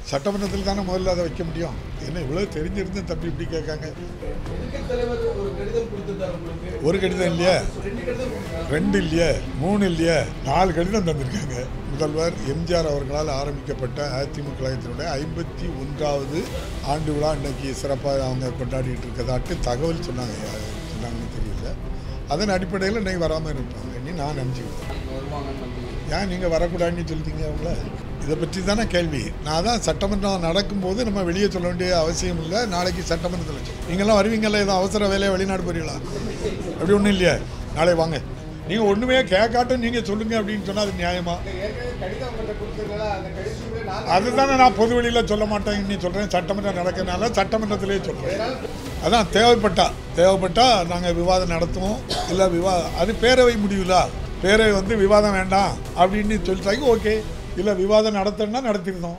சட்டமன்றத்தில் தானே முதல்ல அதை வைக்க முடியும் என்ன இவ்வளோ தெரிஞ்சிருந்து தம்பி இப்படி கேட்காங்க எதிர்க்கட்சித் தலைவர் ஒரு கடிதம் கொடுத்திருந்தார் உங்களுக்கு ஒரு கடிதம் இல்லையா ரெண்டு கடிதம் கொடுத்திருக்காரு. ரெண்டு இல்லையே மூணு இல்லையே நாலு கடிதம் தந்திருக்காங்க முதல்வர் எம்ஜிஆர் அவர்களால் ஆரம்பிக்கப்பட்ட அதிமுக கழகத்தினுடைய ஐம்பத்தி ஒன்றாவது ஆண்டு விழா இன்னைக்கு சிறப்பாக அவங்க கொண்டாடிட்டு இருக்கதாட்டு தகவல் சொன்னாங்க யார் சொன்னாங்கன்னு தெரியல அதன் அடிப்படையில் இன்னைக்கு வராமல் இருப்பாங்க இனி நான் நினச்சிக்கிட்டேன் நாளைக்கு வருவாங்கன்னு நம்பி ஏன் நீங்கள் வரக்கூடாதுன்னு சொல்லிட்டீங்க அவங்கள இதை பற்றி தானே கேள்வி நான் தான் சட்டமன்றம் நடக்கும்போது நம்ம வெளியே சொல்ல வேண்டிய அவசியம் இல்லை நாளைக்கு சட்டமன்றத்தில் சொல்லு. நீங்களாம் வருவீங்கல்ல ஏதோ அவசர வேலையை வெளிநாடு போறீங்களா அப்படி ஒன்றும் இல்லையே நாளை வாங்க நீங்கள் ஒன்றுமே கேட்காட்டும் நீங்கள் சொல்லுங்கள் அப்படின்னு சொன்னால் அது நியாயமா ஏற்கனவே கடிதம் உங்கள்கிட்ட கொடுத்திருக்கல அந்த கடிதத்துக்கு நான் அதுதானே நான் பொது வெளியில் சொல்ல மாட்டேன் நீ சொல்கிறேன் சட்டமன்றம் நடக்கிறனால சட்டமன்றத்திலே சொல்கிறேன் அதான் தேவைப்பட்டா தேவைப்பட்டா நாங்கள் விவாதம் நடத்துவோம் இல்லை விவா அது பேரவை முடிவுல பேரவை வந்து விவாதம் வேண்டாம் அப்படின்னு சொல்லிட்டாங்க ஓகே இல்லை விவாதம் நடத்தணும்னா நடத்திருந்தோம்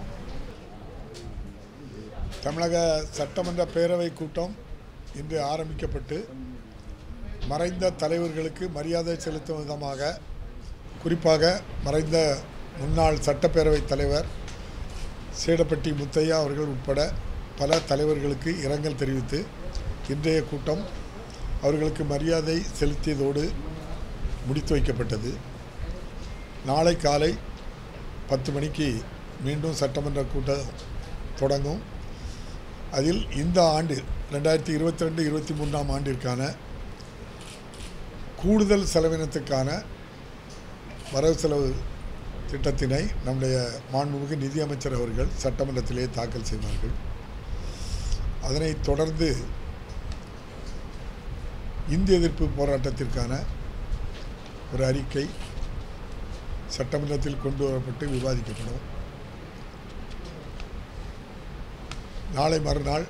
தமிழக சட்டமன்ற பேரவை கூட்டம் இன்று ஆரம்பிக்கப்பட்டு மறைந்த தலைவர்களுக்கு மரியாதை செலுத்தும் விதமாக குறிப்பாக மறைந்த முன்னாள் சட்டப்பேரவைத் தலைவர் சேடப்பட்டி முத்தையா அவர்கள் உட்பட பல தலைவர்களுக்கு இரங்கல் தெரிவித்து இன்றைய கூட்டம் அவர்களுக்கு மரியாதை செலுத்தியதோடு முடித்து வைக்கப்பட்டது நாளை காலை பத்து மணிக்கு மீண்டும் சட்டமன்ற கூட்டம் தொடங்கும் அதில் இந்த ஆண்டு ரெண்டாயிரத்தி இருபத்தி ரெண்டு இருபத்தி மூன்றாம் ஆண்டிற்கான கூடுதல் செலவினத்துக்கான வரவு செலவு திட்டத்தினை நம்முடைய மாண்புமிகு நிதியமைச்சர் அவர்கள் சட்டமன்றத்திலே தாக்கல் செய்வார்கள் அதனைத் தொடர்ந்து இந்திய எதிர்ப்பு போராட்டத்திற்கான ஒரு அறிக்கை சட்டமன்றத்தில் கொண்டு வரப்பட்டு விவாதிக்கப்படும் நாளை மறுநாள்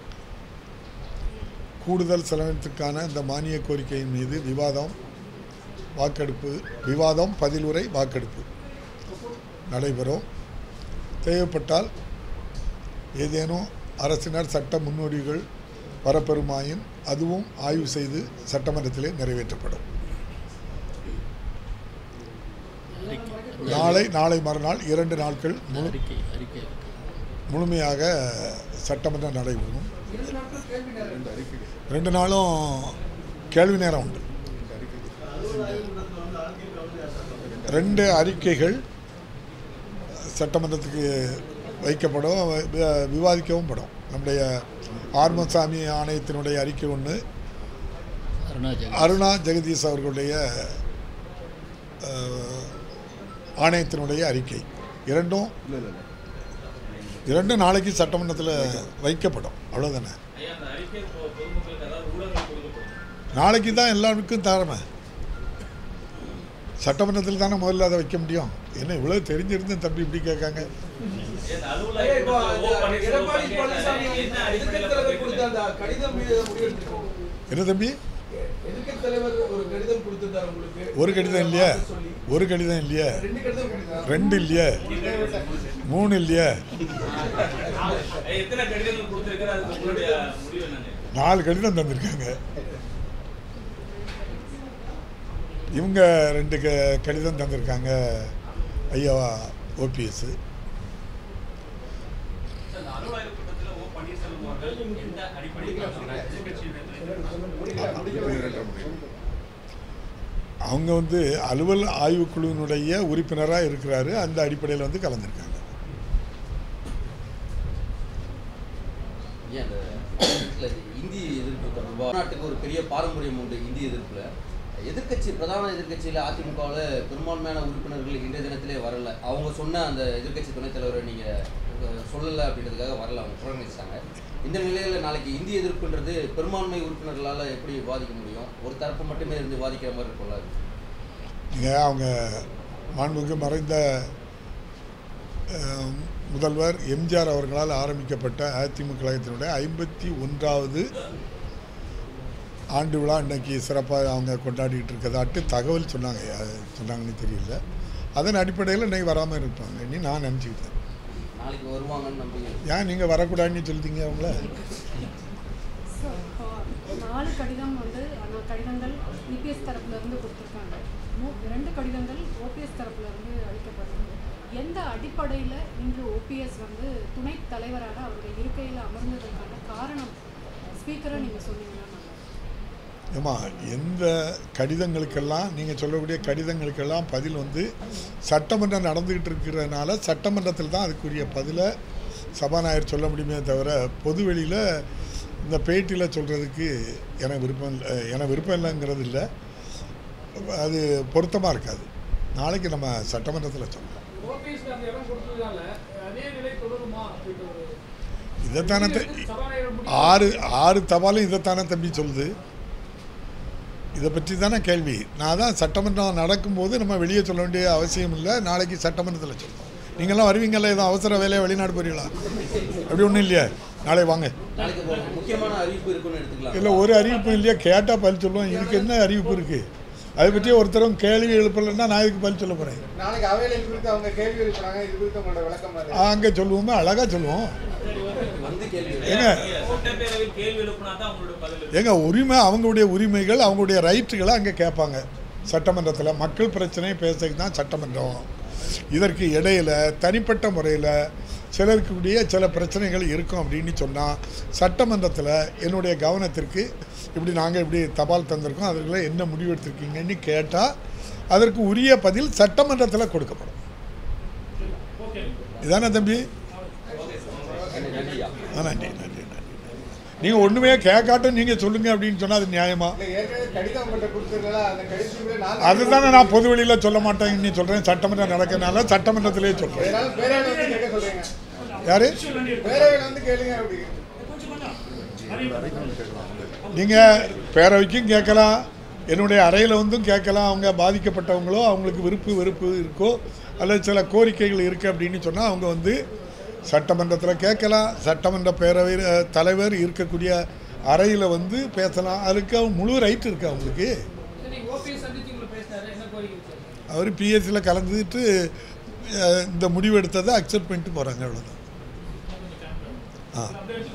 கூடுதல் செலவினத்துக்கான இந்த மானிய கோரிக்கையின் மீது விவாதம் வாக்கெடுப்பு விவாதம் பதிலுரை வாக்கெடுப்பு நடைபெறும் தேவைப்பட்டால் ஏதேனும் அரசினர் சட்ட முன்னோடிகள் வரப்பெறுமாயின் அதுவும் ஆய்வு செய்து சட்டமன்றத்திலே நிறைவேற்றப்படும் நாளை நாளை மறுநாள் இரண்டு நாட்கள் முழு அறிக்கை அறிக்கை முழுமையாக சட்டமன்றம் நடைபெறும் இரண்டு நாட்கள் கேள்வி நேரம் ரெண்டு நாளும் கேள்வி நேரம் உண்டு ரெண்டு அறிக்கைகள் சட்டமன்றத்துக்கு வைக்கப்படும் வி- விவாதிக்கவும் படும் நம்முடைய ஆர்மசாமி ஆணையத்தினுடைய அறிக்கை ஒன்று அருணாச்சல் அருணா ஜெகதீஷ் அவர்களுடைய அஹ், ஆணையத்தினுடைய அறிக்கை இரண்டும் இரண்டும் நாளைக்கு சட்டமன்றத்தில் வைக்கப்படும் அவ்வளோதானே நாளைக்கு தான் எல்லாருக்கும் தரமே சட்டமன்றத்தில் தானே முதல்ல அதை வைக்க முடியும் என்ன இவ்வளோ தெரிஞ்சிருந்து தம்பி இப்படி கேட்காங்க ஐயா, இப்போ அந்த எடப்பாடி பழனிசாமி எதிர்க்கட்சித் தலைவர் கொடுத்த அந்த கடிதம் மீது முடிவு எடுத்துக்கோங்க. என்ன தம்பி எதிர்க்கட்சித் தலைவர் ஒரு கடிதம் கொடுத்திருந்தார் உங்களுக்கு ஒரு கடிதம் இல்லையா சொல்லி ஒரு கடிதம் இல்லையா ரெண்டு கடிதம் கொடுத்திருந்தார். ரெண்டு இல்லையா மூணு இல்லையா எத்தனை கடிதங்கள் கொடுத்திருக்காரு அதுக்கு உங்களுடைய முடிவு என்னங்க நாலு கடிதம் தந்திருக்காங்க இவங்க ரெண்டு க கடிதம் தந்திருக்காங்க ஐயா ஓபிஎஸ் இந்த அலுவலக கூட்டத்தில் ஓ பன்னீர்செல்வம் அவர்கள் எந்த அடிப்படையில் அவங்க வந்து அலுவல் ஆய்வுக்குழுவினுடைய உறுப்பினராக இருக்கிறாரு அந்த அடிப்படையில் வந்து கலந்துருக்காங்க ஏன் அந்த இதுல இந்தி எதிர்ப்பு தொடர்பா நாட்டுக்கு ஒரு பெரிய பாரம்பரியம் உண்டு இந்தி எதிர்ப்புல எதிர்க்கட்சி பிரதான எதிர்க்கட்சியில் அதிமுகவில் பெரும்பான்மையான உறுப்பினர்கள் இன்றைய தினத்திலே வரல அவங்க சொன்ன அந்த எதிர்க்கட்சி துணைத் தலைவரை நீங்கள் சொல்லலை அப்படின்றதுக்காக வரல அவங்க புறக்கணிச்சிட்டாங்க இந்த நிலையில் நாளைக்கு இந்தி எதிர்ப்புன்றது பெரும்பான்மை உறுப்பினர்களால் எப்படி விவாதிக்க முடியும் ஒரு தரப்பு மட்டுமே இருந்து விவாதிக்கிற மாதிரி இருக்கும்ல அது. நீங்கள் அவங்க மாண்புக்கு மறைந்த அஹ், முதல்வர் எம்ஜிஆர் அவர்களால் ஆரம்பிக்கப்பட்ட அதிமுக கழகத்தினுடைய ஐம்பத்தி ஒன்றாவது ஆண்டு விழா இன்னைக்கு சிறப்பாக அவங்க கொண்டாடிட்டு இருக்கதாட்டு தகவல் சொன்னாங்க யார் சொன்னாங்கன்னு தெரியல அதன் அடிப்படையில் இன்னைக்கு வராமல் இருப்பாங்க இனி நான் நினச்சிக்கிட்டேன் நாளைக்கு வருவாங்கன்னு நம்பி ஏன் நீங்கள் வரக்கூடாதுன்னு சொல்லிட்டீங்க அவங்கள ஸோ நாலு கடிதம் வந்து அந்த கடிதங்கள் இபிஎஸ் தரப்புல இருந்து கொடுத்துருக்காங்க மூ ரெண்டு கடிதங்கள் ஓபிஎஸ் தரப்புல இருந்து அளிக்கப்பட்டிருக்கு எந்த அடிப்படையில் இன்று ஓபிஎஸ் வந்து துணைத் தலைவராக அவருடைய இருக்கையில் அமர்ந்ததற்கான காரணம் ஸ்பீக்கரை நீங்கள் சொன்னீங்கன்னா நல்லா இருக்கும். ஏமா எந்த கடிதங்களுக்கெல்லாம் நீங்கள் சொல்லக்கூடிய கடிதங்களுக்கெல்லாம் பதில் வந்து சட்டமன்றம் நடந்துக்கிட்டு இருக்கிறதுனால சட்டமன்றத்தில் தான் அதுக்குரிய பதிலை சபாநாயகர் சொல்ல முடியுமே தவிர பொதுவெளியில் இந்த பேட்டியில் சொல்கிறதுக்கு எனக்கு விருப்பம் இல்லை எனக்கு விருப்பம் இல்லைங்கிறது இல்லை அது பொருத்தமாக இருக்காது நாளைக்கு நம்ம சட்டமன்றத்தில் சொல்லலாம் ஓபிஎஸ்க்கு அந்த இடம் கொடுத்ததுனால அதே நிலை தொடருமா அப்படின்ற ஒரு இதைத்தானே த- சபாநாயகர் முடிவு ஆறு ஆறு தபாலும் இதைத்தானே தம்பி சொல்லுது இதை பற்றி தானே கேள்வி நான் தான் சட்டமன்றம் நடக்கும்போது நம்ம வெளியே சொல்ல வேண்டிய அவசியம் இல்லை நாளைக்கு சட்டமன்றத்தில் சொல்லுவோம் நீங்களாம் வருவீங்கல்ல ஏதோ அவசர வேலையை வெளிநாடு போறீங்களா அப்படி ஒன்றும் இல்லையா நாளை வாங்க நாளைக்கு இப்போ முக்கியமான அறிவிப்பு இருக்குன்னு எடுத்துக்கலாம் இல்லை ஒரு அறிவிப்பும் இல்லையா கேட்டால் பதில் சொல்லுவோம் இதுக்கு என்ன அறிவிப்பு இருக்குது அதை பற்றி ஒருத்தரும் கேள்வி எழுப்பலைன்னா நான் இதுக்கு பதில் சொல்ல போகிறேன் நாளைக்கு அவையில இது குறித்து அவங்க கேள்வி எழுப்புறாங்க இது குறித்து உங்களோட விளக்கம் அது அங்கே சொல்லுவோமே அழகாக சொல்லுவோம் வந்து கேள்வி ஏங்க சட்டப்பேரவையில் கேள்வி எழுப்புனா தான் அவங்களோட பதில் ஏங்க உரிமை அவங்களுடைய உரிமைகள் அவங்களுடைய ரைட்டுகளை அங்கே கேட்பாங்க சட்டமன்றத்தில் மக்கள் பிரச்சனையை பேசுறதுக்கு தான் சட்டமன்றம் இதற்கு இடையில தனிப்பட்ட முறையில் சிலருக்கு கூடிய சில பிரச்சனைகள் இருக்கும் அப்படின்னு சொன்னால் சட்டமன்றத்தில் என்னுடைய கவனத்திற்கு இப்படி நாங்கள் இப்படி தபால் தந்திருக்கோம் அதுக்குள்ள என்ன முடிவு எடுத்திருக்கீங்கன்னு கேட்டால் அதற்கு உரிய பதில் சட்டமன்றத்தில் கொடுக்கப்படும் இதானே தம்பி நன்றியா ஆ, நன்றி நன்றி நன்றி நீங்கள் ஒன்றுமே கேட்காட்டும் நீங்கள் சொல்லுங்கள் அப்படின்னு சொன்னால் அது நியாயமா இல்ல ஏற்கனவே கடிதம் உங்கள்கிட்ட கொடுத்ததுனால அந்த கடிதத்துக்குள்ள நான் அதுதானே நான் பொது வெளியில் சொல்ல மாட்டேன்னு சொல்கிறேன் சட்டமன்றம் நடக்கிறனால சட்டமன்றத்திலே சொல்கிறேன் அதனால பேரவையில் வந்து கேட்க சொல்றீங்க யாரு பேரவையில் வந்து கேளுங்க அப்படி நீங்கள் பேரவைக்கும் கேட்கலாம் என்னுடைய அறையில் வந்தும் கேட்கலாம் அவங்க பாதிக்கப்பட்டவங்களோ அவங்களுக்கு விருப்பு வெறுப்பு இருக்கோ அல்லது சில கோரிக்கைகள் இருக்குது அப்படின்னு சொன்னால் அவங்க வந்து சட்டமன்றத்தில் கேட்கலாம் சட்டமன்ற பேரவை அஹ், தலைவர் இருக்கக்கூடிய அறையில் வந்து பேசலாம் அதுக்கு அவங்க முழு ரைட் இருக்குது அவங்களுக்கு சரி ஓபிஎஸ் சந்திச்சு உங்களை பேசினாரு என்ன கோரிக்கை வச்சாரு அவர் பிஎஸ்சியில் கலந்துட்டு அஹ், இந்த முடிவு எடுத்ததை அக்செப்ட் பண்ணிட்டு போகிறாங்க அவ்வளோதான் ஆ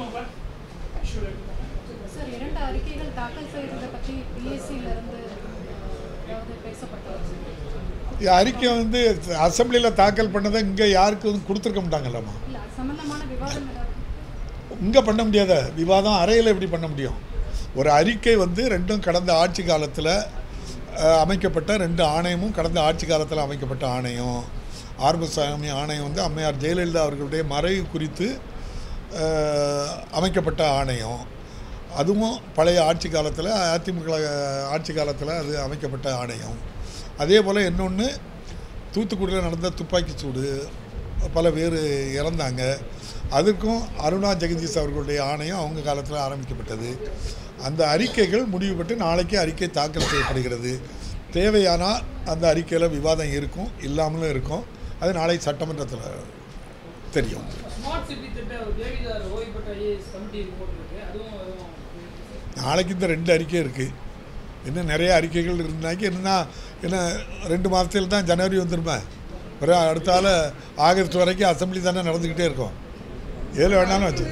சார் இரண்டு அறிக்கைகள் தாக்கல் செய்ததை பற்றி பிஎஸ்சியிலிருந்து அதாவது பேசப்பட்டது இது அறிக்கை வந்து அசெம்பிளியில் தாக்கல் பண்ணதை இங்கே யாருக்கும் கொடுத்துருக்க மாட்டாங்கல்லம்மா இல்லை அது சம்பந்தமான விவாதம் ஏதாவது இங்கே பண்ண முடியாத விவாதம் அறையில் எப்படி பண்ண முடியும் ஒரு அறிக்கை வந்து ரெண்டும் கடந்த ஆட்சி காலத்தில் அமைக்கப்பட்ட ரெண்டு ஆணையமும் கடந்த ஆட்சி காலத்தில் அமைக்கப்பட்ட ஆணையம் ஆர்வசாமி ஆணையம் வந்து அம்மையார் ஜெயலலிதா அவர்களுடைய மறைவு குறித்து அஹ், அமைக்கப்பட்ட ஆணையம் அதுவும் பழைய ஆட்சி காலத்தில் அதிமுக ஆட்சி காலத்தில் அது அமைக்கப்பட்ட ஆணையம் அதே போல் இன்னொன்று தூத்துக்குடியில் நடந்த துப்பாக்கி சூடு பல பேர் இறந்தாங்க அதுக்கும் அருணா ஜெகதீஷ் அவர்களுடைய ஆணையம் அவங்க காலத்தில் ஆரம்பிக்கப்பட்டது அந்த அறிக்கைகள் முடிவு பெற்று நாளைக்கு அறிக்கை தாக்கல் செய்யப்படுகிறது தேவையானால் அந்த அறிக்கையில் விவாதம் இருக்கும் இல்லாமலும் இருக்கும் அது நாளை சட்டமன்றத்தில் தெரியும் ஸ்மார்ட் சிட்டி திட்ட தேவிதார் ஓய்வு பெற்ற ஐஏஎஸ் கமிட்டி ரிப்போர்ட் இருக்கு அதுவும் அதுவும் நாளைக்கு இந்த ரெண்டு அறிக்கை இருக்குது இன்னும் நிறைய அறிக்கைகள் இருந்தாக்கி என்னன்னா என்ன ரெண்டு மாதத்தில் தான் ஜனவரி வந்துருமே ஒரு அடுத்த ஆள் ஆகஸ்ட் வரைக்கும் அசெம்பிளி தானே நடந்துக்கிட்டே இருக்கும் எதில் வேணாலும் வச்சு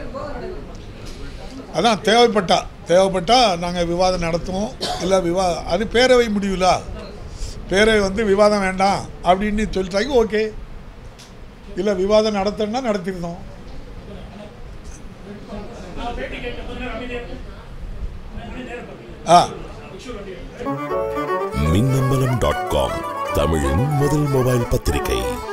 அதான் தேவைப்பட்டா தேவைப்பட்டா நாங்கள் விவாதம் நடத்துவோம் இல்லை விவா அது பேரவை முடிவுலா பேரவை வந்து விவாதம் வேண்டாம் அப்படின்னு சொல்லிட்டாங்க ஓகே இல்லை விவாதம் நடத்தணும்னா நடத்திருந்தோம் ஆ மின்னம்பலம் டாட் காம் தமிழின் முதல் மொபைல் பத்திரிகை